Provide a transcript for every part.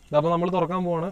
ഇതപ്പോൾ നമ്മൾ തുറക്കാൻ പോവാണ്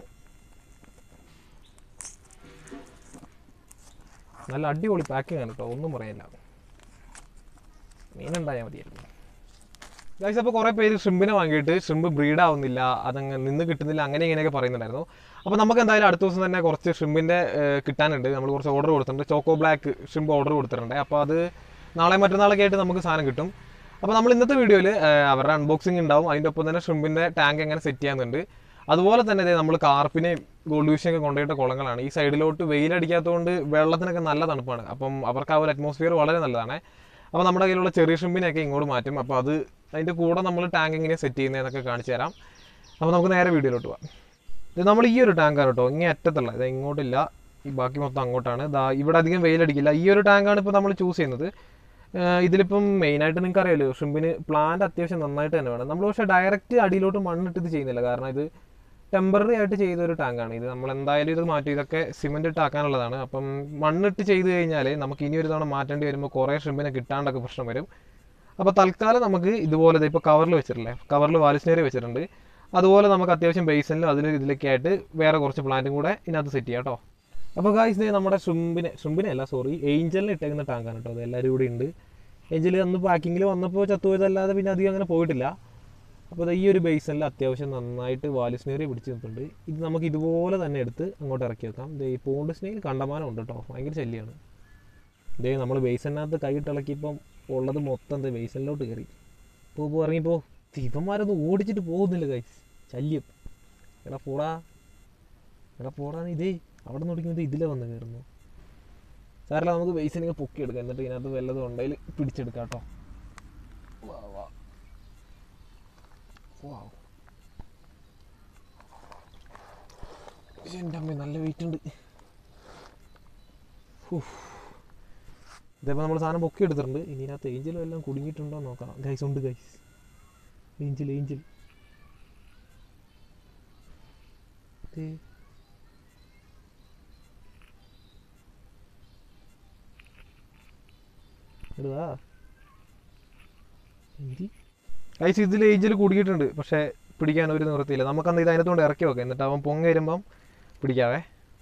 നല്ല അടിപൊളി പാക്കിംഗ് ആണ് കേട്ടോ ഒന്നും പറയാനില്ല മീനുണ്ടായാൽ മതിയായിരുന്നു ഗൈസ് അപ്പോൾ കുറേ പേര് ഷ്രിമ്പിനെ വാങ്ങിയിട്ട് ഷ്രിമ്പ് ബ്രീഡ് ആവുന്നില്ല അതങ്ങ് നിന്ന് കിട്ടുന്നില്ല അങ്ങനെ ഇങ്ങനെയൊക്കെ പറയുന്നുണ്ടായിരുന്നു അപ്പോൾ നമുക്ക് എന്തായാലും അടുത്ത ദിവസം തന്നെ കുറച്ച് ഷ്രിമ്പിൻ്റെ കിട്ടാനുണ്ട് നമ്മൾ കുറച്ച് ഓർഡർ കൊടുത്തിട്ടുണ്ട് ചോക്കോ ബ്ലാക്ക് ഷ്രിമ്പ് ഓർഡർ കൊടുത്തിട്ടുണ്ട് അപ്പോൾ അത് നാളെ മറ്റന്നാളൊക്കെ ആയിട്ട് നമുക്ക് സാധനം കിട്ടും അപ്പോൾ നമ്മൾ ഇന്നത്തെ വീഡിയോയിൽ അവരുടെ അൺബോക്സിംഗ് ഉണ്ടാവും അതിൻ്റെ ഒപ്പം തന്നെ ഷ്രിമ്പിൻ്റെ ടാങ്ക് എങ്ങനെ സെറ്റ് ചെയ്യാനുണ്ട് അതുപോലെ തന്നെ ഇതേ നമ്മൾ കാർപ്പിനെ ഗോൾഡ് വിഷയൊക്കെ കൊണ്ടുപോയിട്ട കുളങ്ങളാണ് ഈ സൈഡിലോട്ട് വെയിലടിക്കാത്തതുകൊണ്ട് വെള്ളത്തിനൊക്കെ നല്ല തണുപ്പാണ് അപ്പം അവർക്ക് ആ ഒരു അറ്റ്മോസ്ഫിയർ വളരെ നല്ലതാണ് അപ്പോൾ നമ്മുടെ കയ്യിലുള്ള ചെറിയ ഷ്രിമ്പിനെയൊക്കെ ഇങ്ങോട്ട് മാറ്റും അപ്പോൾ അത് അതിൻ്റെ കൂടെ നമ്മൾ ടാങ്ക് എങ്ങനെ സെറ്റ് ചെയ്യുന്നതെന്നൊക്കെ കാണിച്ചു തരാം അപ്പോൾ നമുക്ക് നേരെ വീഡിയോയിലോട്ട് പോകാം ഇത് നമ്മൾ ഈ ഒരു ടാങ്കാണ് കേട്ടോ ഇങ്ങനെ അറ്റത്തുള്ള ഇത് ഇങ്ങോട്ടില്ല ഈ ബാക്കി മൊത്തം അങ്ങോട്ടാണ് ദാ ഇവിടെ അധികം വെയിലടിക്കില്ല ഈ ഒരു ടാങ്കാണ് ഇപ്പോൾ നമ്മൾ ചൂസ് ചെയ്യുന്നത് ഏഹ് ഇതിലിപ്പം മെയിനായിട്ട് നിങ്ങൾക്ക് അറിയാലോ ഷ്രിമ്പിന് പ്ലാന്റ് അത്യാവശ്യം നന്നായിട്ട് തന്നെ വേണം നമ്മൾ പക്ഷേ ഡയറക്റ്റ് അടിയിലോട്ട് മണ്ണിട്ട് ഇത് ചെയ്യുന്നില്ല കാരണം ഇത് ടെമ്പററി ആയിട്ട് ചെയ്ത ഒരു ടാങ്കാണ് ഇത് നമ്മൾ എന്തായാലും ഇത് മാറ്റി ഇതൊക്കെ സിമെന്റ് ഇട്ട് ആക്കാനുള്ളതാണ് അപ്പം മണ്ണിട്ട് ചെയ്ത് കഴിഞ്ഞാൽ നമുക്ക് ഇനി ഒരു തവണ മാറ്റേണ്ടി വരുമ്പോൾ കുറേ ഷ്രിമ്പിനെ കിട്ടാണ്ടൊക്കെ പ്രശ്നം വരും അപ്പോൾ തൽക്കാലം നമുക്ക് ഇതുപോലെ ഇപ്പോൾ കവറിൽ വെച്ചിട്ടില്ലേ കവറിൽ വാലിസ്നേറി വെച്ചിട്ടുണ്ട് അതുപോലെ നമുക്ക് അത്യാവശ്യം ബേസിനിലും അതിലും ഇതിലൊക്കെ ആയിട്ട് വേറെ കുറച്ച് പ്ലാന്റും കൂടെ ഇതിനകത്ത് സെറ്റ് ചെയ്യാം കേട്ടോ അപ്പോൾ ഗായ്സ് ദേ നമ്മുടെ ഷ്രിമ്പിനെ ഷ്രിമ്പിനെ അല്ല സോറി ഏഞ്ചലിന് ഇട്ടേക്കുന്ന ടാങ്കാണ് കേട്ടോ അത് എല്ലാവരും കൂടി ഉണ്ട് ഏഞ്ചൽ അന്ന് പാക്കിങ്ങിൽ വന്നപ്പോൾ ചത്തുപോയതല്ലാതെ പിന്നെ അധികം അങ്ങനെ പോയിട്ടില്ല അപ്പോൾ ദേ ഈ ഒരു ബേസിനിൽ അത്യാവശ്യം നന്നായിട്ട് വാലിസ്നേറി പിടിച്ച് നിൽക്കുന്നുണ്ട് ഇത് നമുക്ക് ഇതുപോലെ തന്നെ എടുത്ത് അങ്ങോട്ട് ഇറക്കി വെക്കാം ദേ ഈ പോണ്ട് സ്നേഹിൽ കണ്ടമാനം ഉണ്ട് കേട്ടോ ഭയങ്കര ശല്യമാണ് ദേ നമ്മൾ ബേസിനകത്ത് കൈയിട്ടിളക്കിയപ്പം ഉള്ളത് മൊത്തം ദേ ബേസിനിലോട്ട് കയറി പോ പോ ഇറങ്ങിപ്പോ ഇവന്മാരൊന്നും ഓടിച്ചിട്ട് പോകുന്നില്ല കൈസ് ശല്യം എടാ പോടാ എടാ പോടാന്ന് ഇതേ അവിടെ നിന്ന് ഓടിക്കുന്നത് ഇതിലെ വന്ന് കയറുന്നു സാറല്ല നമുക്ക് ബേസിനെ പൊക്കിയെടുക്കാം എന്നിട്ട് ഇതിനകത്ത് വല്ലതും ഉണ്ടെങ്കിൽ പിടിച്ചെടുക്കാം കേട്ടോ വാ വാ വാവ്. പക്ഷെ എൻ്റെ അമ്മ നല്ല വെയിറ്റ് ഉണ്ട് ഇതേപോലെ നമ്മൾ സാധനം പൊക്കി എടുത്തിട്ടുണ്ട് ഇനി ഇതിനകത്ത് ഏഞ്ചലും എല്ലാം കുടുങ്ങിയിട്ടുണ്ടോ എന്ന് നോക്കാം ഗൈസ് ഉണ്ട് ഗൈസ് ഏഞ്ചൽ ഏഞ്ചൽ എടുവാ ഗൈസ് ഇതിൽ ഏഞ്ചൽ കുടുങ്ങിയിട്ടുണ്ട് പക്ഷേ പിടിക്കാൻ ഒരു നിവൃത്തിയില്ല നമുക്കന്ന് ഇത് അതിനകത്തോണ്ട് ഇറക്കി വെക്കാം എന്നിട്ട് അവൻ പൊങ്ങ വരുമ്പം പിടിക്കാവേ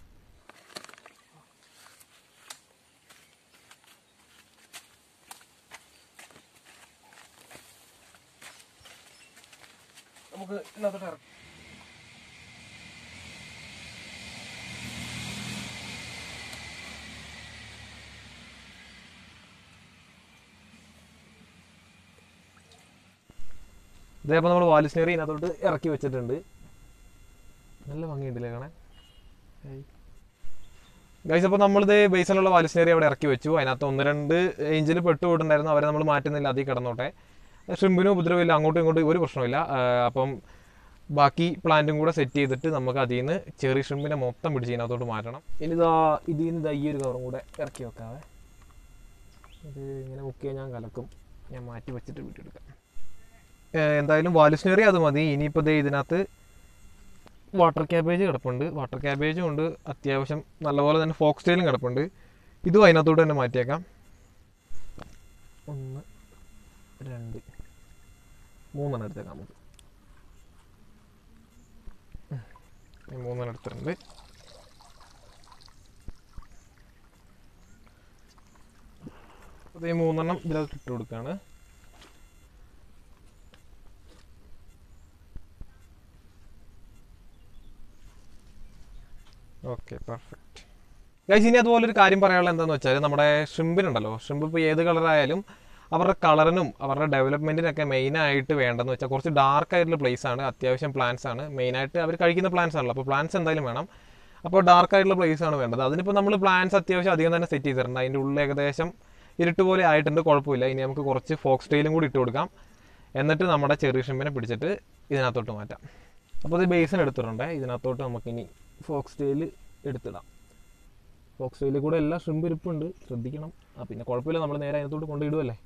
നമുക്ക് ഇതിനകത്തോട്ട് ഇറക്കാം ഇതേപോലെ നമ്മൾ വാലിസ്നേറി ഇതിനകത്തോട്ട് ഇറക്കി വെച്ചിട്ടുണ്ട് നല്ല ഭംഗിയുണ്ടല്ലേ കാണാൻ ഗൈസ് അപ്പോൾ നമ്മളിത് ബേസിലുള്ള വാലിസ്നേറി അവിടെ ഇറക്കി വെച്ചു അതിനകത്ത് ഒന്ന് രണ്ട് ഏഞ്ചിൽ പെട്ടുപോയിട്ടുണ്ടായിരുന്നു അവരെ നമ്മൾ മാറ്റുന്നില്ല അതിൽ കിടന്നോട്ടെ ഷ്രിമ്പിനും ഉപദ്രവമില്ല അങ്ങോട്ടും ഇങ്ങോട്ടും ഒരു പ്രശ്നമില്ല ആ, അപ്പം ബാക്കി പ്ലാന്റും കൂടെ സെറ്റ് ചെയ്തിട്ട് നമുക്ക് അതിൽ നിന്ന് ചെറിയ ഷ്രിമ്പിനെ മൊത്തം പിടിച്ച് ഇതിനകത്തോട്ട് മാറ്റണം ഇനി ഇതാ ഇതിൽ നിന്ന് ഇതാ ഈ ഒരു കവറും കൂടെ ഇറക്കി വെക്കാവേ ഇത് ഇങ്ങനെ മുക്കിയാൽ ഞാൻ കലക്കും ഞാൻ മാറ്റി വെച്ചിട്ട് വീട്ടിലെടുക്കാം ഏഹ് എന്തായാലും വാലുസ്നേറി അത് മതി ഇനിയിപ്പോൾ ദേ ഇതിനകത്ത് വാട്ടർ ക്യാബേജ് കിടപ്പുണ്ട് വാട്ടർ ക്യാബേജും ഉണ്ട് അത്യാവശ്യം നല്ലപോലെ തന്നെ ഫോക്സ് ടെയിലും കിടപ്പുണ്ട് ഇതും അതിനകത്തോട്ട് തന്നെ മാറ്റിയേക്കാം ഒന്ന് രണ്ട് മൂന്നെണ്ണം എടുത്തേക്കാം നമുക്ക് ഉം. ഈ മൂന്നെണ്ണം എടുത്തിട്ടുണ്ട് അപ്പോൾ ഈ മൂന്നെണ്ണം ഇതിനകത്ത് ഇട്ട് കൊടുക്കുകയാണ് ഓക്കെ പെർഫെക്റ്റ് ഗൈസ് ഇനി അതുപോലെ ഒരു കാര്യം പറയാനുള്ളത് എന്താണെന്ന് വെച്ചാൽ നമ്മുടെ ഷ്രിമ്പിനുണ്ടല്ലോ ഷ്രിമ്പ് ഇപ്പോൾ ഏത് കളറായാലും അവരുടെ കളറിനും അവരുടെ ഡെവലപ്മെൻറ്റിനൊക്കെ മെയിനായിട്ട് വേണ്ടതെന്ന് വെച്ചാൽ കുറച്ച് ഡാർക്ക് ആയിട്ടുള്ള പ്ലേസ് ആണ് അത്യാവശ്യം പ്ലാന്റ്സ് ആണ് മെയിനായിട്ട് അവർ കഴിക്കുന്ന പ്ലാന്റ്സ് ആണല്ലോ അപ്പോൾ പ്ലാന്റ്സ് എന്തായാലും വേണം അപ്പോൾ ഡാർക്ക് ആയിട്ടുള്ള പ്ലേസ് ആണ് വേണ്ടത് അതിനിപ്പോൾ നമ്മൾ പ്ലാന്റ്സ് അത്യാവശ്യം അധികം തന്നെ സെറ്റ് ചെയ്തിട്ടുണ്ട് അതിൻ്റെ ഉള്ളിൽ ഏകദേശം ഇരുട്ട് പോലെ ആയിട്ടുണ്ട് കുഴപ്പമില്ല ഇനി നമുക്ക് കുറച്ച് ഫോക്സ് ടെയിലും കൂടി ഇട്ട് കൊടുക്കാം എന്നിട്ട് നമ്മുടെ ചെറിയ ഷ്രിമ്പിനെ പിടിച്ചിട്ട് ഇതിനകത്തോട്ട് മാറ്റാം അപ്പോൾ ഇത് ബേസിന് എടുത്തിട്ടുണ്ട് ഇതിനകത്തോട്ട് നമുക്കിനി ഫോക്സ് ടെയിൽ എടുത്തിടാം ഫോക്സ് ടെയിലിൽ കൂടെ എല്ലാ ഷ്രിമ്പ് ഇരിപ്പുണ്ട് ശ്രദ്ധിക്കണം ആ പിന്നെ കുഴപ്പമില്ല നമ്മൾ നേരെ അതിനകത്തോട്ട് കൊണ്ടിടുമല്ലേ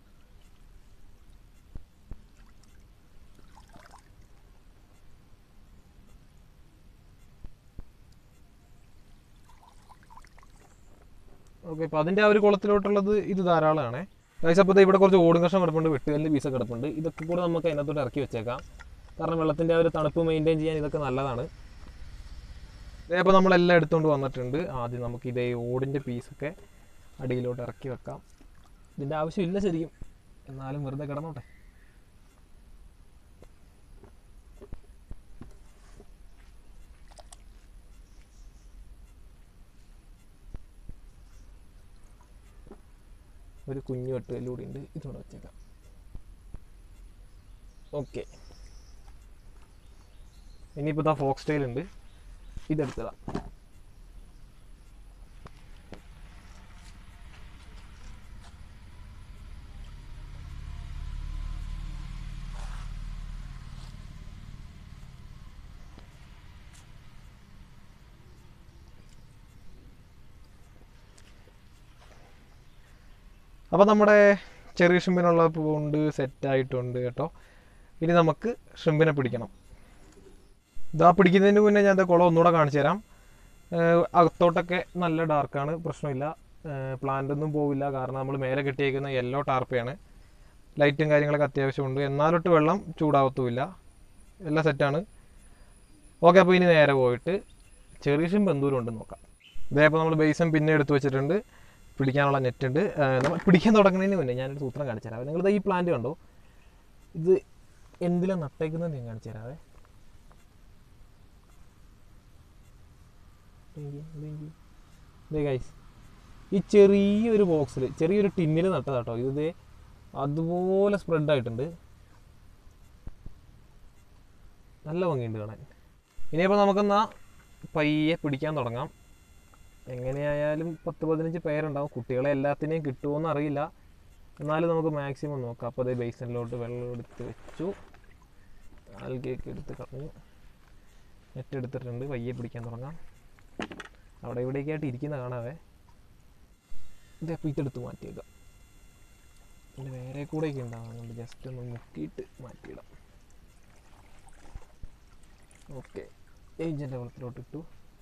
ഓക്കെ അപ്പോൾ അതിൻ്റെ ആ ഒരു കുളത്തിലോട്ടുള്ളത് ഇത് ധാരാളമാണ് ഗൈസ് അപ്പോൾ ദേ ഇവിടെ കുറച്ച് ഓടും കഷ്ണം കിടപ്പുണ്ട് വെട്ടുകല്ല് പീസ കിടപ്പുണ്ട് ഇതൊക്കെ കൂടെ നമുക്ക് അതിനകത്തോട്ട് ഇറക്കി വെച്ചേക്കാം കാരണം വെള്ളത്തിൻ്റെ ആ ഒരു തണുപ്പ് മെയിൻറ്റെയിൻ ചെയ്യാൻ ഇതൊക്കെ നല്ലതാണ് ഇതേപ്പോൾ നമ്മളെല്ലാം എടുത്തുകൊണ്ട് വന്നിട്ടുണ്ട് ആദ്യം നമുക്ക് ഇതേ ഓടിൻ്റെ പീസൊക്കെ അടിയിലോട്ട് ഇറക്കി വെക്കാം ഇതിൻ്റെ ആവശ്യമില്ല ശരിക്കും എന്നാലും വെറുതെ കിടന്നോട്ടെ ഒരു കുഞ്ഞു വെട്ടുകല്ലൂടി ഉണ്ട് ഇതോടെ വെച്ചേക്കാം ഓക്കെ ഇനിയിപ്പോൾ ഇതാ ഫോക്സ് സ്റ്റൈൽ ഉണ്ട് ഇതെടുത്തതാ അപ്പോൾ നമ്മുടെ ചെറിയ ഷ്രിമ്പിനുള്ള പൂണ്ട് സെറ്റായിട്ടുണ്ട് കേട്ടോ ഇനി നമുക്ക് ഷ്രിമ്പിനെ പിടിക്കണം ഇതാ പിടിക്കുന്നതിന് മുന്നേ ഞാൻ ദേ കുളം ഒന്നുകൂടെ കാണിച്ചു തരാം ഏഹ് അകത്തോട്ടൊക്കെ നല്ല ഡാർക്കാണ് പ്രശ്നമില്ല പ്ലാന്റ് ഒന്നും പോവില്ല കാരണം നമ്മൾ മേലെ കെട്ടിയേക്കുന്ന യെല്ലോ ടാർപ്പയാണ് ലൈറ്റും കാര്യങ്ങളൊക്കെ അത്യാവശ്യമുണ്ട് എന്നാലൊട്ട് വെള്ളം ചൂടാവത്തുമില്ല എല്ലാം സെറ്റാണ് ഓക്കെ അപ്പോൾ ഇനി നേരെ പോയിട്ട് ചെറിയ ഷിമ്പ് എന്തോരം ഉണ്ടെന്ന് നോക്കാം ഇതേപ്പോൾ നമ്മൾ ബേസും പിന്നെ എടുത്ത് വെച്ചിട്ടുണ്ട് പിടിക്കാനുള്ള നെറ്റ് ഉണ്ട് ഏഹ് നമ്മൾ പിടിക്കാൻ തുടങ്ങുന്നതിന് മുന്നേ ഞാനൊരു സൂത്രം കാണിച്ചു തരാം നിങ്ങളിത് ഈ പ്ലാന്റ് കണ്ടോ ഇത് എന്തിലാണ് നട്ടേക്കുന്നത് ഞാൻ കാണിച്ചു തരാവേ ഇതേ ഗൈസ് ഈ ചെറിയൊരു ബോക്സിൽ ചെറിയൊരു ടിന്നിൽ നട്ടതാട്ടോ ഇത് ദേ അതുപോലെ സ്പ്രെഡ് ആയിട്ടുണ്ട് നല്ല ഭംഗിയുണ്ട് കാണാൻ ഇനിയിപ്പോൾ നമുക്കെന്നാ പയ്യെ പിടിക്കാൻ തുടങ്ങാം എങ്ങനെയായാലും പത്ത് പതിനഞ്ച് പേരുണ്ടാവും കുട്ടികളെ എല്ലാത്തിനെയും കിട്ടുമോയെന്ന് അറിയില്ല എന്നാലും നമുക്ക് മാക്സിമം നോക്കാം അപ്പോൾ അതേ ബേസിനിലോട്ട് വെള്ളം എടുത്ത് വെച്ചു ആൽഗയൊക്കെ എടുത്ത് കളഞ്ഞു നെറ്റ് എടുത്തിട്ടുണ്ട് പയ്യെ പിടിക്കാൻ തുടങ്ങാം അവിടെ ഇവിടെയൊക്കെ ആയിട്ട് ഇരിക്കുന്ന കാണാവേ ഇതേ അപ്പോൾ ഇതെടുത്ത് മാറ്റിയേക്കാം പിന്നെ വേറെ കൂടെയൊക്കെ ഉണ്ടാവും അതുകൊണ്ട് ജസ്റ്റ് ഒന്ന് മുക്കിയിട്ട് മാറ്റിയിടാം ഓക്കെ ഏഞ്ചിൻ്റെ വെള്ളത്തിലോട്ട് ഇട്ടു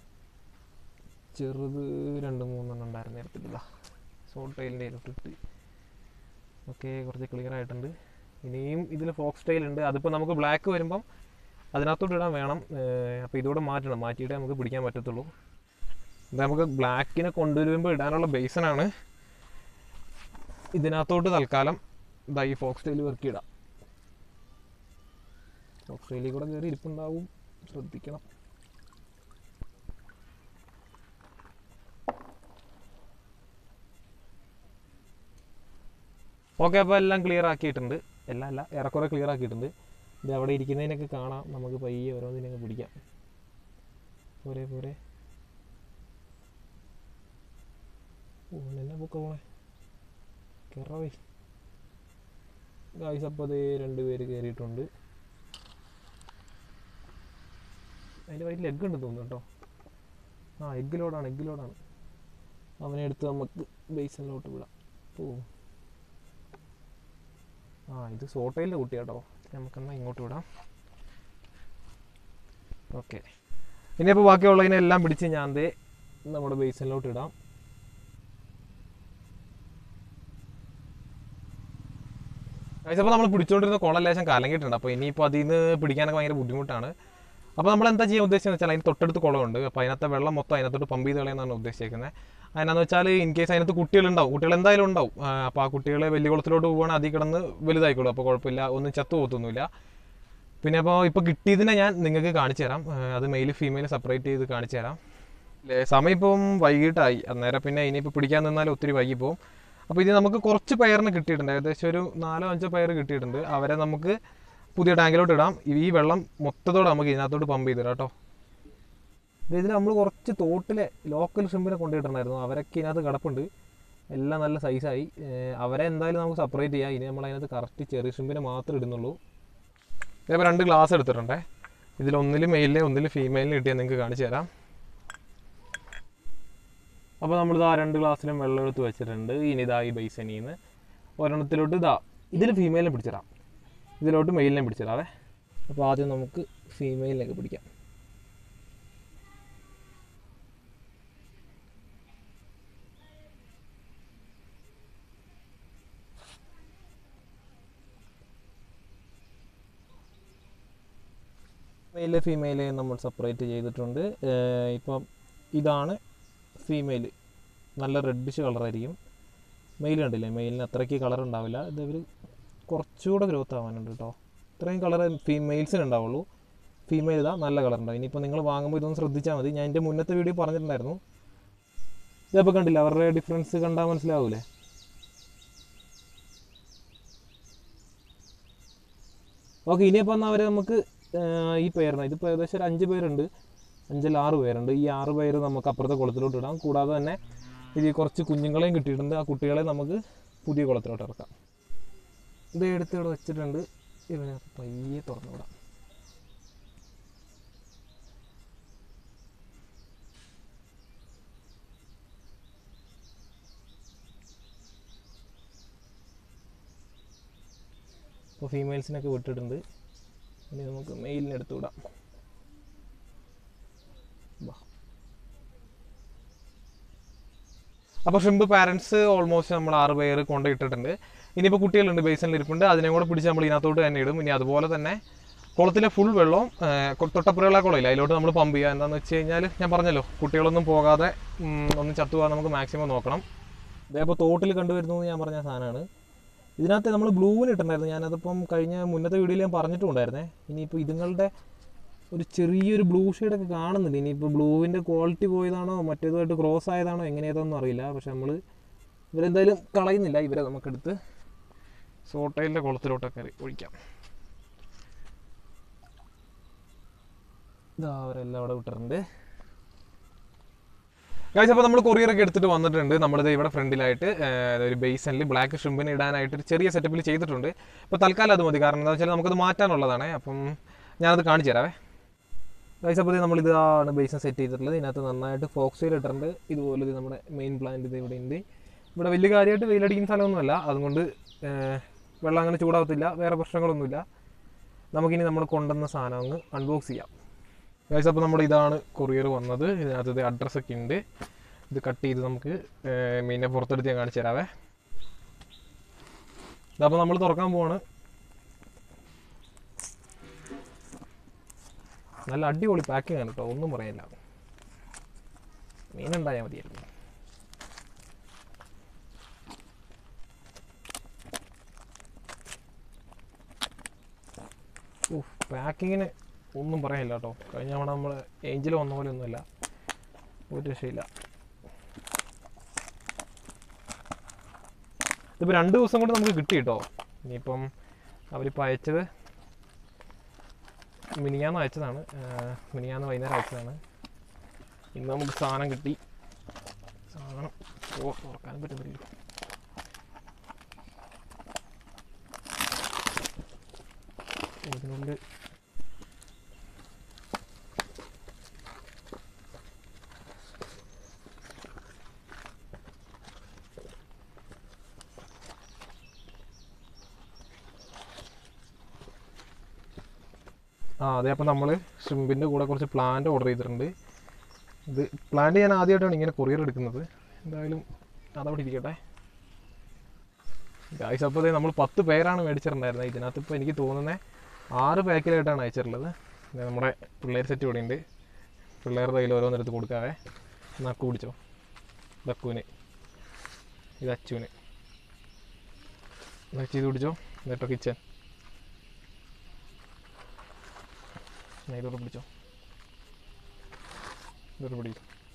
ചെറുത് രണ്ട് മൂന്നെണ്ണം ഉണ്ടായിരുന്നു നേരത്തില്ല സോട്ട് ടൈലിൻ്റെ ഇട്ട് ഓക്കെ കുറച്ച് ക്ലിയർ ആയിട്ടുണ്ട് ഇനിയും ഇതിൽ ഫോക്സ് ടൈൽ ഉണ്ട് അതിപ്പോൾ നമുക്ക് ബ്ലാക്ക് വരുമ്പം അതിനകത്തോട്ട് ഇടാൻ വേണം അപ്പോൾ ഇതോടെ മാറ്റണം മാറ്റിയിട്ടേ നമുക്ക് പിടിക്കാൻ പറ്റത്തുള്ളൂ ഇത് നമുക്ക് ബ്ലാക്കിനെ കൊണ്ടുവരുമ്പോൾ ഇടാനുള്ള ബേസനാണ് ഇതിനകത്തോട്ട് തൽക്കാലം ഇതാ ഈ ഫോക്സ് ടൈൽ വെറുക്കി ഇടാം ഫോക്സ് ടൈലിൽ കൂടെ കയറി ഇരിപ്പുണ്ടാവും ശ്രദ്ധിക്കണം ഓക്കെ അപ്പോൾ എല്ലാം ക്ലിയർ ആക്കിയിട്ടുണ്ട് എല്ലാം അല്ല ഏറെക്കുറെ ക്ലിയർ ആക്കിയിട്ടുണ്ട് ഇത് അവിടെ ഇരിക്കുന്നതിനൊക്കെ കാണാം നമുക്ക് പയ്യെ ഓരോന്നിനൊക്കെ പിടിക്കാം പോരെ പോരെ ഓ എന്നെ ബുക്ക് പോണേ കയറാവേ ഗായ്സ് അപ്പോൾ അതേ രണ്ട് പേര് കയറിയിട്ടുണ്ട് അതിൻ്റെ വയറ്റിൽ എഗ്ഗ് ഉണ്ട് തോന്നുന്നു കേട്ടോ ആ എഗ്ഗ് ലോഡാണ് എഗ്ഗ് ലോഡാണ് അവനെ എടുത്ത് നമുക്ക് ബേസിനിലോട്ട് വിടാം ഓ ആ ഇത് സോട്ടയിലെ കുട്ടി കേട്ടോ നമുക്കെന്നാൽ ഇങ്ങോട്ട് വിടാം ഓക്കെ ഇനിയിപ്പോൾ ബാക്കിയുള്ളതിനെ എല്ലാം പിടിച്ച് ഞാൻ ദേ നമ്മുടെ ബേസിനിലോട്ട് ഇടാം അപ്പോൾ നമ്മൾ പിടിച്ചുകൊണ്ടിരുന്ന കുളം ലേശം കലങ്ങിയിട്ടുണ്ട് അപ്പോൾ ഇനിയിപ്പോൾ അതിൽ നിന്ന് പിടിക്കാനൊക്കെ ഭയങ്കര ബുദ്ധിമുട്ടാണ് അപ്പോൾ നമ്മൾ എന്താ ചെയ്യാൻ ഉദ്ദേശിച്ചതെന്ന് വെച്ചാൽ അതിന് തൊട്ടടുത്ത് കുളമുണ്ട് അപ്പോൾ അതിനകത്തെ വെള്ളം മൊത്തം അതിനകത്തോട്ട് പമ്പ് ചെയ്ത് കളയുന്നതാണ് ഉദ്ദേശിക്കുന്നത് അതിനാന്ന് വെച്ചാൽ ഇൻ കേസ് അതിനകത്ത് കുട്ടികളുണ്ടാവും കുട്ടികൾ എന്തായാലും ഉണ്ടാവും ആ, അപ്പോൾ ആ കുട്ടികളെ വലിയ കുളത്തിലോട്ട് പോവുകയാണെങ്കിൽ അതിൽ കിടന്ന് വലുതായിക്കോളും അപ്പോൾ കുഴപ്പമില്ല ഒന്നും ചത്തു പോകത്തൊന്നുമില്ല പിന്നെ അപ്പോൾ ഇപ്പോൾ കിട്ടിയതിനെ ഞാൻ നിങ്ങൾക്ക് കാണിച്ചു തരാം ആ, അത് മെയിൽ ഫീമെയിൽ സെപ്പറേറ്റ് ചെയ്ത് കാണിച്ചു തരാം ല്ലേ, സമയം ഇപ്പം വൈകിട്ടായി അന്നേരം പിന്നെ ഇനിയിപ്പോൾ പിടിക്കാൻ നിന്നാൽ ഒത്തിരി വൈകി പോകും അപ്പോൾ ഇത് നമുക്ക് കുറച്ച് പയറിന് കിട്ടിയിട്ടുണ്ട് ഏകദേശം ഒരു നാലോ അഞ്ചോ പയർ കിട്ടിയിട്ടുണ്ട് അവരെ നമുക്ക് പുതിയ ടാങ്കിലോട്ട് ഇടാം ഈ വെള്ളം മൊത്തത്തോടെ നമുക്ക് ഇതിനകത്തോട്ട് പമ്പ് ചെയ്തിടാം കേട്ടോ ഇതിൽ നമ്മൾ കുറച്ച് തോട്ടിലെ ലോക്കൽ ഷിമ്പിനെ കൊണ്ടുപോയിട്ടുണ്ടായിരുന്നു അവരൊക്കെ ഇതിനകത്ത് കിടപ്പുണ്ട് എല്ലാം നല്ല സൈസായി അവരെ എന്തായാലും നമുക്ക് സെപ്പറേറ്റ് ചെയ്യാം ഇനി നമ്മൾ അതിനകത്ത് കറക്റ്റ് ചെറിയ ഷിമ്പിനെ മാത്രമേ ഇടുന്നുള്ളൂ ഇതേപോലെ രണ്ട് ഗ്ലാസ് എടുത്തിട്ടുണ്ടേ ഇതിൽ ഒന്നിൽ മെയിലിനെ ഒന്നിൽ ഫീമെയിലിനെ കിട്ടിയാൽ നിങ്ങൾക്ക് കാണിച്ചു തരാം അപ്പോൾ നമ്മളിതാ രണ്ട് ഗ്ലാസ്സിലും വെള്ളം എടുത്ത് വെച്ചിട്ടുണ്ട് ഇനി ഇതാ ഈ ബൈസനിൽ നിന്ന് ഒരെണ്ണത്തിലോട്ട് ഇതാ ഇതിൽ ഫീമെയിലിനെ പിടിച്ചിടാം ഇതിലോട്ട് മെയിലിനെ പിടിച്ചിടാവേ അപ്പോൾ ആദ്യം നമുക്ക് ഫീമെയിലിനൊക്കെ പിടിക്കാം മെയില് ഫീമെയില് നമ്മൾ സെപ്പറേറ്റ് ചെയ്തിട്ടുണ്ട് ഏർ ഇപ്പം ഇതാണ് ഫീമെയിൽ നല്ല റെഡിഷ് കളറായിരിക്കും മെയിൽ കണ്ടില്ലേ മെയിലിന് അത്രയ്ക്ക് കളർ ഉണ്ടാവില്ല ഇത് ഇവർ കുറച്ചുകൂടെ ഗ്രോത്ത് ആവാനുണ്ട് കേട്ടോ ഇത്രയും കളർ ഫീമെയിൽസിന് ഉണ്ടാവുള്ളൂ ഫീമെയിൽ ഇതാ നല്ല കളർ ഉണ്ടാവും ഇനിയിപ്പോൾ നിങ്ങൾ വാങ്ങുമ്പോൾ ഇതൊന്ന് ശ്രദ്ധിച്ചാൽ മതി ഞാൻ എൻ്റെ മുന്നത്തെ വീഡിയോ പറഞ്ഞിട്ടുണ്ടായിരുന്നു ഇതിപ്പോൾ കണ്ടില്ല അവരുടെ ഡിഫറൻസ് കണ്ടാൽ മനസ്സിലാവൂലേ ഓക്കെ ഇനിയിപ്പോൾ എന്നാൽ അവർ നമുക്ക് ഏർ ഈ പേരിന് ഇതിപ്പോൾ ഏകദേശം ഒരു അഞ്ച് പേരുണ്ട് അഞ്ചല്ല ആറ് പേരുണ്ട് ഈ ആറ് പേര് നമുക്ക് അപ്പുറത്തെ കുളത്തിലോട്ട് ഇടാം കൂടാതെ തന്നെ ഇത് കുറച്ച് കുഞ്ഞുങ്ങളെയും കിട്ടിയിട്ടുണ്ട് ആ കുട്ടികളെ നമുക്ക് പുതിയ കുളത്തിലോട്ട് ഇറക്കാം ഇത് എടുത്ത് ഇവിടെ വെച്ചിട്ടുണ്ട് ഇവരെ പയ്യെ തുറന്നു വിടാം ഇപ്പോൾ ഫീമെയിൽസിനൊക്കെ വിട്ടിട്ടുണ്ട് ഇനി നമുക്ക് മെയിലിന് എടുത്തു വിടാം വാ. അപ്പോൾ ഷിമ്പ് പാരൻസ് ഓൾമോസ്റ്റ് നമ്മൾ ആറ് പേര് കൊണ്ടിട്ടിട്ടുണ്ട് ഇനിയിപ്പോൾ കുട്ടികളുണ്ട് ബേസിനിൽ ഇരിപ്പുണ്ട് അതിനെ കൂടെ പിടിച്ച് നമ്മൾ ഇതിനകത്തോട്ട് തന്നെ ഇടും ഇനി അതുപോലെ തന്നെ കുളത്തിലെ ഫുൾ വെള്ളവും ഏർ, കൊ- തൊട്ടപ്പുറയുള്ള കുളമില്ല അതിലോട്ട് നമ്മൾ പമ്പ് ചെയ്യുക എന്താണെന്ന് വെച്ച് കഴിഞ്ഞാൽ ഞാൻ പറഞ്ഞല്ലോ കുട്ടികളൊന്നും പോകാതെ ഉം, ഒന്നും ചത്തുപോകാൻ നമുക്ക് മാക്സിമം നോക്കണം ഇതേപ്പോൾ തോട്ടിൽ കണ്ടുവരുന്നു എന്ന് ഞാൻ പറഞ്ഞ സാധനമാണ് ഇതിനകത്ത് നമ്മൾ ബ്ലൂവിന് ഇട്ടിട്ടുണ്ടായിരുന്നു ഞാനതിപ്പം കഴിഞ്ഞ മുന്നത്തെ വീഡിയോയിൽ ഞാൻ പറഞ്ഞിട്ടുണ്ടായിരുന്നേ ഇനിയിപ്പോൾ ഇതുങ്ങളുടെ ഒരു ചെറിയൊരു ബ്ലൂ ഷെയ്ഡൊക്കെ കാണുന്നുണ്ട് ഇനിയിപ്പോൾ ബ്ലൂവിൻ്റെ ക്വാളിറ്റി പോയതാണോ മറ്റേതുമായിട്ട് ക്രോസ് ആയതാണോ എങ്ങനെയാണെന്നൊന്നും അറിയില്ല പക്ഷെ നമ്മൾ ഇവരെന്തായാലും കളയുന്നില്ല ഇവരെ നമുക്കെടുത്ത് സോട്ടയിലെ കുളത്തിലോട്ടൊക്കെ ഒഴിക്കാം ഇതാ അവരെല്ലാം അവിടെ വിട്ടിട്ടുണ്ട് ഗൈസ് അപ്പോൾ നമ്മൾ കൊറിയറൊക്കെ എടുത്തിട്ട് വന്നിട്ടുണ്ട് നമ്മളിത് ഇവിടെ ഫ്രണ്ടിലായിട്ട് ഏർ, ഒരു ബേസനിൽ ബ്ലാക്ക് ഷ്രിമ്പിന് ഇടാനായിട്ട് ഒരു ചെറിയ സെറ്റപ്പിൽ ചെയ്തിട്ടുണ്ട് അപ്പോൾ തൽക്കാലം അത് മതി കാരണം എന്താ വെച്ചാൽ നമുക്കത് മാറ്റാനുള്ളതാണ് അപ്പം ഞാനത് കാണിച്ചു തരാവേ ഗൈസ് അപ്പോൾ നമ്മൾ ഇതാണ് ബേസൻ സെറ്റ് ചെയ്തിട്ടുള്ളത് ഇതിനകത്ത് നന്നായിട്ട് ഫോക്സയിൽ ഇട്ടിട്ടുണ്ട് ഇതുപോലെ ഇത് നമ്മുടെ മെയിൻ പ്ലാന്റ് ഇത് ഇവിടെ ഉണ്ട് ഇവിടെ വലിയ കാര്യമായിട്ട് വെയിലടിക്കുന്ന സ്ഥലമൊന്നുമല്ല അതുകൊണ്ട് ഏർ, വെള്ളം അങ്ങനെ ചൂടാവത്തില്ല വേറെ പ്രശ്നങ്ങളൊന്നുമില്ല നമുക്കിനി നമ്മൾ കൊണ്ടുവന്ന സാധനം അങ്ങ് അൺബോക്സ് ചെയ്യാം ഗൈസ് അപ്പോൾ നമ്മുടെ ഇതാണ് കൊറിയർ വന്നത് ഇതിനകത്ത് ഇത് അഡ്രസ്സൊക്കെ ഉണ്ട് ഇത് കട്ട് ചെയ്ത് നമുക്ക് ഏർ, മീനിനെ പുറത്തെടുത്ത് ഞാൻ കാണിച്ചു തരാവേ ഇതപ്പോൾ നമ്മൾ തുറക്കാൻ പോവാണ് നല്ല അടിപൊളി പാക്കിംഗ് ആണ് കേട്ടോ ഒന്നും പറയാനില്ല മീനുണ്ടായാൽ മതിയായിരുന്നു പാക്കിങ്ങിന് ഒന്നും പറയാനില്ല കേട്ടോ കഴിഞ്ഞ തവണ നമ്മൾ ഏഞ്ചിൽ വന്ന പോലെ ഒന്നുമില്ല ഒരു രക്ഷയില്ല ഇതിപ്പോൾ രണ്ട് ദിവസം കൊണ്ട് നമുക്ക് കിട്ടി കേട്ടോ ഇനിയിപ്പം അവരിപ്പോൾ അയച്ചത് മിനിയാന്ന് അയച്ചതാണ് ആഹ് മിനിയാന്ന് വൈകുന്നേരം അയച്ചതാണ് ഇന്ന് നമുക്ക് സാധനം കിട്ടി സാധനം ഓ തുറക്കാൻ പറ്റുന്നില്ല ഇതിനുള്ളിൽ ആ അതെ അപ്പോൾ നമ്മൾ ഷ്രിമ്പിൻ്റെ കൂടെ കുറച്ച് പ്ലാന്റ് ഓർഡർ ചെയ്തിട്ടുണ്ട് ഇത് പ്ലാന്റ് ഞാൻ ആദ്യമായിട്ടാണ് ഇങ്ങനെ കൊറിയർ എടുക്കുന്നത് എന്തായാലും അതവിടെ ഇരിക്കട്ടെ ഗായ്സ് അപ്പോൾ നമ്മൾ പത്ത് പേരാണ് മേടിച്ചിട്ടുണ്ടായിരുന്നത് ഇതിനകത്ത് ഇപ്പോൾ എനിക്ക് തോന്നുന്നത് ആറ് പാക്കിലായിട്ടാണ് അയച്ചിട്ടുള്ളത് ഇത് നമ്മുടെ പിള്ളേർ സെറ്റ് ഇവിടെ ഉണ്ട് പിള്ളേരുടെ കയ്യിൽ ഓരോന്നെടുത്ത് കൊടുക്കാവേ നക്കു പിടിച്ചോ ദക്കുവിന് ഇത് അച്ചുവിന് ഇത് ചെയ്ത് പിടിച്ചോ എന്നിട്ടോ കിച്ചൻ എന്നാ ഇതോടെ പിടിച്ചോ ഇതോടെ പിടി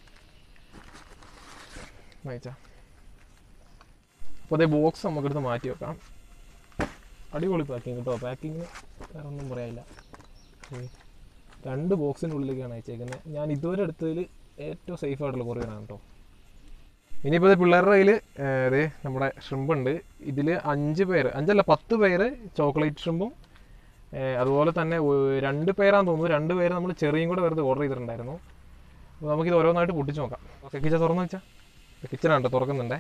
നയിച്ച അപ്പോൾ അതേ ബോക്സ് നമുക്കെടുത്ത് മാറ്റി വെക്കാം അടിപൊളി പാക്കിങ് കേട്ടോ പാക്കിങ്ങിന് വേറെ ഒന്നും പറയാനില്ല ഏ, രണ്ട് ബോക്സിൻ്റെ ഉള്ളിലേക്കാണ് അയച്ചേക്കുന്നത് ഞാൻ ഇതുവരെ എടുത്തതിൽ ഏറ്റവും സേഫ് ആയിട്ടുള്ള കൊറിയറാണ് കേട്ടോ ഇനിയിപ്പോൾ ഇത് പിള്ളേരുടെ കയ്യിൽ അതെ നമ്മുടെ ഷ്രിമ്പ് ഉണ്ട് ഇതിൽ അഞ്ച് പേര് അഞ്ചല്ല പത്ത് പേര് ചോക്ലേറ്റ് ഷ്രിമ്പും ഏഹ് അതുപോലെ തന്നെ ഒ- രണ്ട് പേരാന്ന് തോന്നുന്നു രണ്ട് പേര് നമ്മൾ ചെറിയും കൂടെ വെറുതെ ഓർഡർ ചെയ്തിട്ടുണ്ടായിരുന്നു അപ്പോൾ നമുക്കിത് ഓരോന്നായിട്ട് പൊട്ടിച്ച് നോക്കാം ഓക്കെ കിച്ചൻ തുറന്നു വെച്ചാൽ കിച്ചനാണ് കേട്ടോ തുറക്കുന്നുണ്ടേ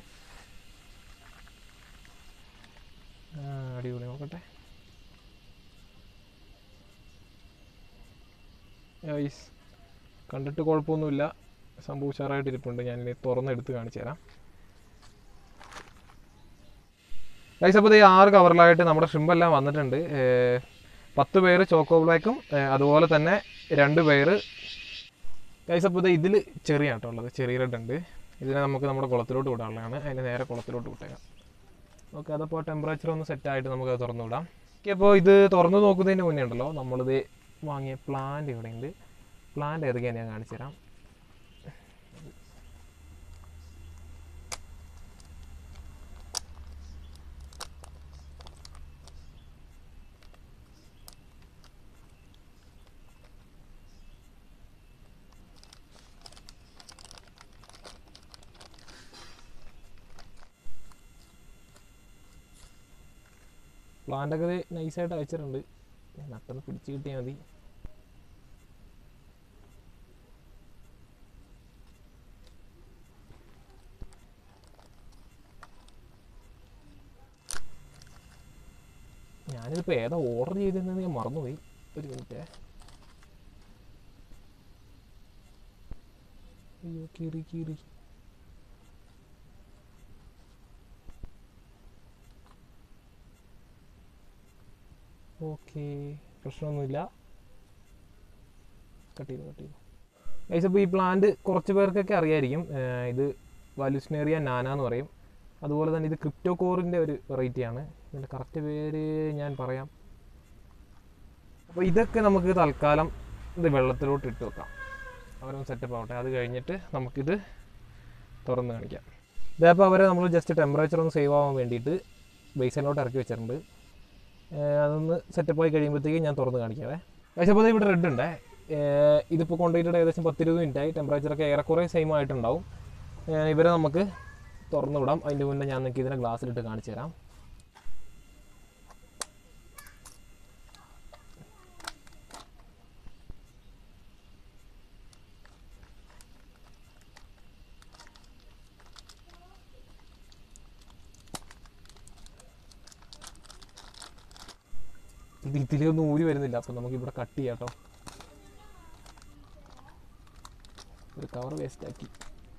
ആ, അടിപൊളി നോക്കട്ടെ ഐസ് കണ്ടിട്ട് കുഴപ്പമൊന്നുമില്ല സംഭവം ഉഷാറായിട്ട് ഇരിപ്പുണ്ട് ഞാനിനി തുറന്നെടുത്ത് കാണിച്ചു തരാം ഗൈസ് അപ്പോൾ ഈ ആറ് കവറിലായിട്ട് നമ്മുടെ ഷ്രിമ്പെല്ലാം വന്നിട്ടുണ്ട് പത്ത് പേര് ചോക്കോ ബ്ലാക്കും ഏഹ്, അതുപോലെ തന്നെ രണ്ട് പേര് ഗൈസ് അപ്പോൾ ഇത് ഇതിൽ ചെറിയ ആട്ടോ ഉള്ളത് ചെറിയ റെഡ് ഉണ്ട് ഇതിനെ നമുക്ക് നമ്മുടെ കുളത്തിലോട്ട് വിടാനുള്ളതാണ് അതിനെ നേരെ കുളത്തിലോട്ട് വിട്ടേക്കാം ഓക്കെ അതപ്പോൾ ടെമ്പറേച്ചർ ഒന്ന് സെറ്റ് ആയിട്ട് നമുക്ക് അത് തുറന്നു വിടാം ഓക്കെ അപ്പോൾ ഇത് തുറന്നു നോക്കുന്നതിന് മുന്നേ ഉണ്ടല്ലോ നമ്മളിത് വാങ്ങിയ പ്ലാന്റ് ഇവിടെ ഉണ്ട് പ്ലാന്റ് ഏതൊക്കെയാണ് ഞാൻ കാണിച്ചു തരാം പ്ലാന്റൊക്കെ ഇത് നൈസായിട്ട് അയച്ചിട്ടുണ്ട് നട്ടൊന്ന് പിടിച്ച് കിട്ടിയാൽ മതി ഞാനിതിപ്പോൾ ഏതാ ഓർഡർ ചെയ്തിരുന്നത് ഞാൻ മറന്നുപോയി ഒരു മിനിറ്റ് അയ്യോ കീറി കീറി ഓക്കെ പ്രശ്നമൊന്നുമില്ല കട്ട് ചെയ്തു കട്ട് ചെയ്തു ഗൈസ് അപ്പോൾ ഈ പ്ലാന്റ് കുറച്ച് പേർക്കൊക്കെ അറിയായിരിക്കും ഏഹ് ഇത് വലുസ്നേറിയ നാന എന്ന് പറയും അതുപോലെ തന്നെ ഇത് ക്രിപ്റ്റോ കോറിൻ്റെ ഒരു വെറൈറ്റിയാണ് ഇതിൻ്റെ കറക്റ്റ് പേര് ഞാൻ പറയാം അപ്പോൾ ഇതൊക്കെ നമുക്ക് തൽക്കാലം ഇത് വെള്ളത്തിലോട്ട് ഇട്ട് വെക്കാം അവരൊന്ന് സെറ്റപ്പ് ആവട്ടെ അത് കഴിഞ്ഞിട്ട് നമുക്കിത് തുറന്ന് കാണിക്കാം ഇതപ്പോൾ അവരെ നമ്മൾ ജസ്റ്റ് ടെമ്പറേച്ചർ ഒന്ന് സേവ് ആവാൻ വേണ്ടിയിട്ട് ബേസിലോട്ട് ഇറക്കി വെച്ചിട്ടുണ്ട് ഏഹ് അതൊന്ന് സെറ്റപ്പ് ആയി കഴിയുമ്പോഴത്തേക്കും ഞാൻ തുറന്ന് കാണിക്കാവേ പക്ഷേ അപ്പോൾ ഇവിടെ റെഡ് ഉണ്ട് ഏഹ് ഇതിപ്പോൾ കൊണ്ടുപോയിട്ട് ഏകദേശം പത്തിരുപത് മിനിറ്റായി ടെമ്പറേച്ചറൊക്കെ ഏറെക്കുറെ സെയിം ആയിട്ടുണ്ടാവും ഏഹ് ഇവരെ നമുക്ക് തുറന്നു വിടാം അതിൻ്റെ മുന്നേ ഞാൻ നിങ്ങൾക്ക് ഇതിനെ ഗ്ലാസ്സിലിട്ട് കാണിച്ചു തരാം ഇത് ഇതിലൊന്നും ഊരി വരുന്നില്ല അപ്പം നമുക്ക് ഇവിടെ കട്ട് ചെയ്യാം കേട്ടോ ഒരു കവർ വേസ്റ്റ് ആക്കി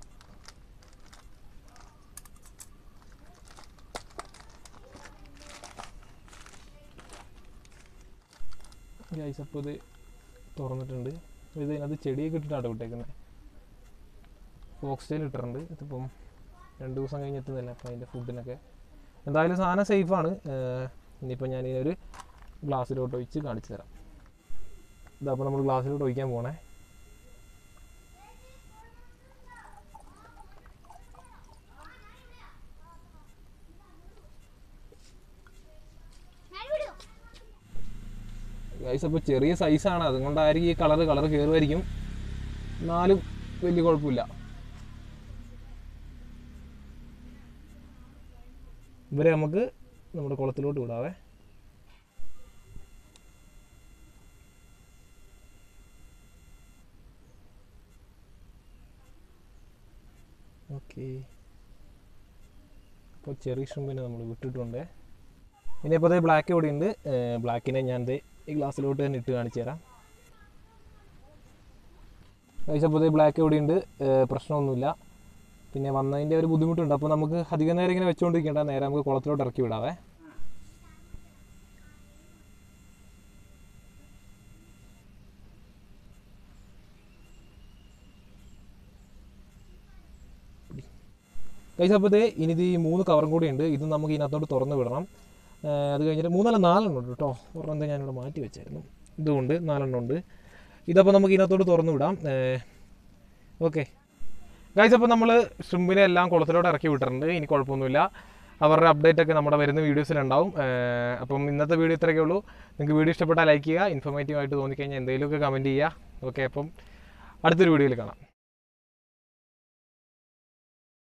ഗൈസ് അപ്പോൾ ഇത് തുറന്നിട്ടുണ്ട് അപ്പോൾ ഇത് അതിനകത്ത് ചെടിയൊക്കെ ഇട്ടിട്ടാണ് വിട്ടേക്കുന്നത് ഫോക്സ്റ്റൈൽ ഇട്ടിട്ടുണ്ട് ഇതിപ്പം രണ്ട് ദിവസം കഴിഞ്ഞ് എത്തുന്നില്ല അപ്പോൾ അതിൻ്റെ ഫുഡിനൊക്കെ എന്തായാലും സാധനം സേഫാണ് ഇനിയിപ്പോൾ ഞാൻ ഇതിനൊരു ഗ്ലാസ്സിലോട്ട് ഒഴിച്ച് കാണിച്ചു തരാം ഇതപ്പോൾ നമ്മൾ ഗ്ലാസ്സിലോട്ട് ഒഴിക്കാൻ പോണേ ഗൈസ് അപ്പോൾ ചെറിയ സൈസാണ് അതുകൊണ്ടായിരിക്കും ഈ കളർ കളർ കയറുമായിരിക്കും എന്നാലും വലിയ കുഴപ്പമില്ല ഇവരെ നമുക്ക് നമ്മുടെ കുളത്തിലോട്ട് വിടാവേ ഓക്കെ അപ്പോൾ ചെറിയ ഷ്രിമ്പിനെ നമ്മൾ വിട്ടിട്ടുണ്ട് ഇനിയിപ്പോൾ അതേ ബ്ലാക്ക് ഇവിടെ ഉണ്ട് ബ്ലാക്കിനെ ഞാൻ ദേ ഈ ഗ്ലാസ്സിലോട്ട് തന്നെ ഇട്ട് കാണിച്ചു തരാം കഴിച്ചപ്പോൾ അതേ ബ്ലാക്ക് ഇവിടെ ഉണ്ട് പ്രശ്നമൊന്നുമില്ല പിന്നെ വന്നതിൻ്റെ ഒരു ബുദ്ധിമുട്ടുണ്ട് അപ്പോൾ നമുക്ക് അധികം നേരം ഇങ്ങനെ വെച്ചുകൊണ്ടിരിക്കേണ്ട നേരെ നമുക്ക് കുളത്തിലോട്ട് ഇറക്കി വിടാവേ കഴിച്ചപ്പോഴത്തേ ഇനി ഇത് ഈ മൂന്ന് കവറും കൂടി ഉണ്ട് ഇത് നമുക്ക് ഇതിനകത്തോട്ട് തുറന്ന് വിടണം ഏഹ് അത് കഴിഞ്ഞിട്ട് മൂന്നല്ല നാലെണ്ണം ഉണ്ട് കേട്ടോ ഒരെണ്ണം ഞാനിവിടെ മാറ്റി വെച്ചായിരുന്നു ഇതുകൊണ്ട് നാലെണ്ണം ഉണ്ട് ഇതപ്പോൾ നമുക്ക് ഇതിനകത്തോട്ട് തുറന്ന് വിടാം ഓക്കെ ഗൈസ് അപ്പോൾ നമ്മൾ ഷ്രിമ്പിനെ എല്ലാം കുളത്തിലോട്ട് ഇറക്കി വിട്ടിട്ടുണ്ട് ഇനി കുഴപ്പമൊന്നുമില്ല അവരുടെ അപ്ഡേറ്റ് ഒക്കെ നമ്മുടെ വരുന്ന വീഡിയോസിലുണ്ടാവും ഏഹ് അപ്പം ഇന്നത്തെ വീഡിയോ ഇത്രയൊക്കെ ഉള്ളൂ നിങ്ങൾക്ക് വീഡിയോ ഇഷ്ടപ്പെട്ടാൽ ലൈക്ക് ചെയ്യുക ഇൻഫോർമേറ്റീവ് ആയിട്ട് തോന്നിക്കഴിഞ്ഞാൽ എന്തെങ്കിലുമൊക്കെ കമൻറ്റ് ചെയ്യുക ഓക്കെ അപ്പം അടുത്തൊരു വീഡിയോയിൽ കാണാം